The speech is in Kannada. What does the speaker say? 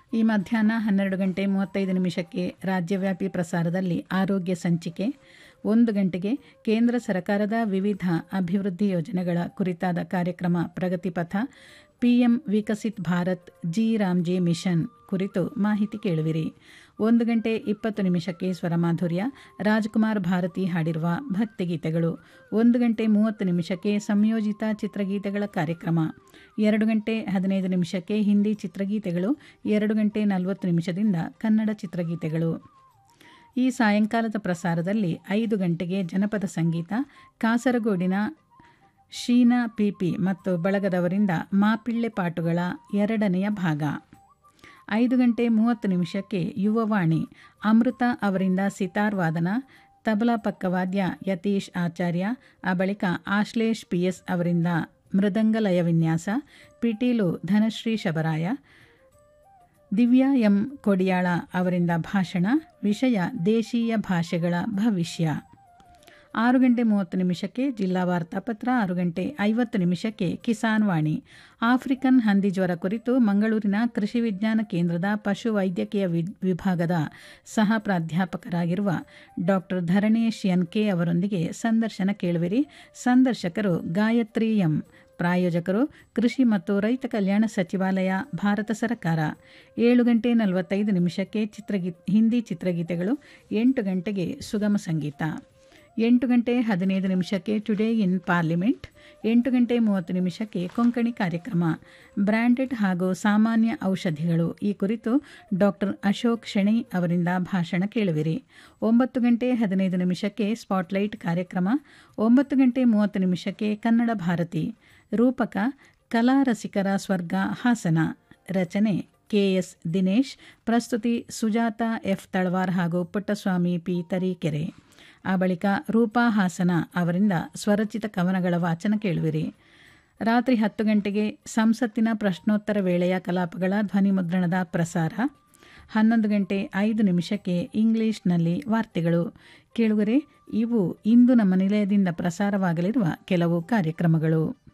ಈ ಮಧ್ಯಾಹ್ನ ಹನ್ನೆರಡು ಗಂಟೆ ಮೂವತ್ತೈದು ನಿಮಿಷಕ್ಕೆ ರಾಜ್ಯವ್ಯಾಪಿ ಪ್ರಸಾರದಲ್ಲಿ ಆರೋಗ್ಯ ಸಂಚಿಕೆ ಒಂದು ಗಂಟೆಗೆ ಕೇಂದ್ರ ಸರ್ಕಾರದ ವಿವಿಧ ಅಭಿವೃದ್ಧಿ ಯೋಜನೆಗಳ ಕುರಿತಾದ ಕಾರ್ಯಕ್ರಮ ಪ್ರಗತಿಪಥ PM Viksit Bharat G RAM G mission ಕುರಿತು ಮಾಹಿತಿ ಕೇಳುವಿರಿ ಒಂದು ಗಂಟೆ ಇಪ್ಪತ್ತು ನಿಮಿಷಕ್ಕೆ ಸ್ವರಮಾಧುರ್ಯ ರಾಜ್ಕುಮಾರ್ ಭಾರತಿ ಹಾಡಿರುವ ಭಕ್ತಿಗೀತೆಗಳು ಒಂದು ಗಂಟೆ ಮೂವತ್ತು ನಿಮಿಷಕ್ಕೆ ಸಂಯೋಜಿತ ಚಿತ್ರಗೀತೆಗಳ ಕಾರ್ಯಕ್ರಮ ಎರಡು ಗಂಟೆ ಹದಿನೈದು ನಿಮಿಷಕ್ಕೆ ಹಿಂದಿ ಚಿತ್ರಗೀತೆಗಳು ಎರಡು ಗಂಟೆ ನಲವತ್ತು ನಿಮಿಷದಿಂದ ಕನ್ನಡ ಚಿತ್ರಗೀತೆಗಳು ಈ ಸಾಯಂಕಾಲದ ಪ್ರಸಾರದಲ್ಲಿ ಐದು ಗಂಟೆಗೆ ಜನಪದ ಸಂಗೀತ ಕಾಸರಗೋಡಿನ ಶೀನಾ ಪಿಪಿ ಮತ್ತು ಬಳಗದವರಿಂದ ಮಾಪಿಳ್ಳೆ ಪಾಟುಗಳ ಎರಡನೆಯ ಭಾಗ ಐದು ಗಂಟೆ ಮೂವತ್ತು ನಿಮಿಷಕ್ಕೆ ಯುವವಾಣಿ ಅಮೃತ ಅವರಿಂದ ಸಿತಾರ್ ವಾದನ ತಬಲಾ ಪಕ್ಕವಾದ್ಯ ಯತೀಶ್ ಆಚಾರ್ಯ ಆ ಬಳಿಕ ಆಶ್ಲೇಷ್ ಪಿ ಎಸ್ ಅವರಿಂದ ಮೃದಂಗ ಲಯ ವಿನ್ಯಾಸ ಪಿಟೀಲು ಧನಶ್ರೀ ಶಬರಾಯ ದಿವ್ಯಾ ಎಂ ಕೊಡಿಯಾಳ ಅವರಿಂದ ಭಾಷಣ ವಿಷಯ ದೇಶೀಯ ಭಾಷೆಗಳ ಭವಿಷ್ಯ ಆರು ಗಂಟೆ ಮೂವತ್ತು ನಿಮಿಷಕ್ಕೆ ಜಿಲ್ಲಾ ವಾರ್ತಾಪತ್ರ ಆರು ಗಂಟೆ ಐವತ್ತು ನಿಮಿಷಕ್ಕೆ ಕಿಸಾನ್ ವಾಣಿ ಆಫ್ರಿಕನ್ ಹಂದಿ ಜ್ವರ ಕುರಿತು ಮಂಗಳೂರಿನ ಕೃಷಿ ವಿಜ್ಞಾನ ಕೇಂದ್ರದ ಪಶು ವೈದ್ಯಕೀಯ ವಿಭಾಗದ ಸಹ ಪ್ರಾಧ್ಯಾಪಕರಾಗಿರುವ ಡಾಕ್ಟರ್ ಧರಣೇಶ್ ಎನ್ ಕೆ ಅವರೊಂದಿಗೆ ಸಂದರ್ಶನ ಕೇಳುವಿರಿ ಸಂದರ್ಶಕರು ಗಾಯತ್ರಿ ಎಂ ಪ್ರಾಯೋಜಕರು ಕೃಷಿ ಮತ್ತು ರೈತ ಕಲ್ಯಾಣ ಸಚಿವಾಲಯ ಭಾರತ ಸರ್ಕಾರ ಏಳು ಗಂಟೆ ನಲವತ್ತೈದು ನಿಮಿಷಕ್ಕೆ ಚಿತ್ರಗೀ ಹಿಂದಿ ಚಿತ್ರಗೀತೆಗಳು ಎಂಟು ಗಂಟೆಗೆ ಸುಗಮ ಸಂಗೀತ ಎಂಟು ಗಂಟೆ ಹದಿನೈದು ನಿಮಿಷಕ್ಕೆ ಟುಡೇ ಇನ್ ಪಾರ್ಲಿಮೆಂಟ್ ಎಂಟು ಗಂಟೆ ಮೂವತ್ತು ನಿಮಿಷಕ್ಕೆ ಕೊಂಕಣಿ ಕಾರ್ಯಕ್ರಮ ಬ್ರ್ಯಾಂಡೆಡ್ ಹಾಗೂ ಸಾಮಾನ್ಯ ಔಷಧಿಗಳು ಈ ಕುರಿತು ಡಾಕ್ಟರ್ ಅಶೋಕ್ ಶೆಣೈ ಅವರಿಂದ ಭಾಷಣ ಕೇಳುವಿರಿ ಒಂಬತ್ತು ಗಂಟೆ ಹದಿನೈದು ನಿಮಿಷಕ್ಕೆ ಸ್ಪಾಟ್ಲೈಟ್ ಕಾರ್ಯಕ್ರಮ ಒಂಬತ್ತು ಗಂಟೆ ಮೂವತ್ತು ನಿಮಿಷಕ್ಕೆ ಕನ್ನಡ ಭಾರತಿ ರೂಪಕ ಕಲಾ ರಸಿಕರ ಸ್ವರ್ಗ ಹಾಸನ ರಚನೆ ಕೆಎಸ್ ದಿನೇಶ್ ಪ್ರಸ್ತುತಿ ಸುಜಾತ ಎಫ್ ತಳವಾರ್ ಹಾಗೂ ಪುಟ್ಟಸ್ವಾಮಿ ಪಿ ತರೀಕೆರೆ ಆ ಬಳಿಕ ರೂಪಾ ಹಾಸನ ಅವರಿಂದ ಸ್ವರಚಿತ ಕವನಗಳ ವಾಚನ ಕೇಳುವಿರಿ ರಾತ್ರಿ ಹತ್ತು ಗಂಟೆಗೆ ಸಂಸತ್ತಿನ ಪ್ರಶ್ನೋತ್ತರ ವೇಳೆಯ ಕಲಾಪಗಳ ಧ್ವನಿಮುದ್ರಣದ ಪ್ರಸಾರ ಹನ್ನೊಂದು ಗಂಟೆ ಐದು ನಿಮಿಷಕ್ಕೆ ಇಂಗ್ಲಿಷ್ನಲ್ಲಿ ವಾರ್ತೆಗಳು ಕೇಳುಗರೆ ಇವು ಇಂದು ನಮ್ಮ ನಿಲಯದಿಂದ ಪ್ರಸಾರವಾಗಲಿರುವ ಕೆಲವು ಕಾರ್ಯಕ್ರಮಗಳು